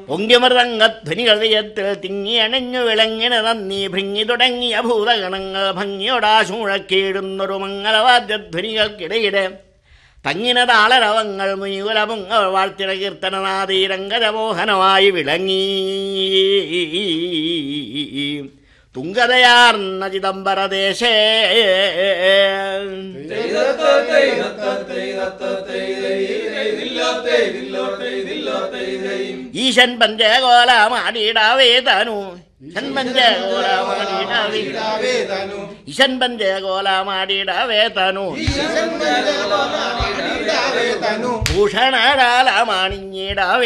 ഒങ്കിമൃതംഗധ്വനികൾ വിയത്തിൽ തിങ്ങി അണഞ്ഞു വിളങ്ങിന നന്ദി ഭൃങ്ങി തുടങ്ങിയ ഭൂതഗണങ്ങൾ ഭംഗിയോടാശൂഴക്കീടുന്നൊരു മംഗളവാദ്യധ്വനികൾക്കിടയിടെ തങ്ങിന താളരവങ്ങൾ മുനികുലമുങ്ങൾ വാഴ്ത്തിന കീർത്തനനാദീരംഗജമോഹനമായി വിളങ്ങി തുങ്കതയാർന്ന ചിദംബരദേശേ ഈശൻ പഞ്ചകോലമാടിയിടാവേ തനു ഈശൻ പഞ്ചകോലമാടിയിടാവേ ഈശൻ പഞ്ചകോലമാടിയിടാവേ തനു ഭൂഷണരാലമാണിഞ്ഞിടാവേ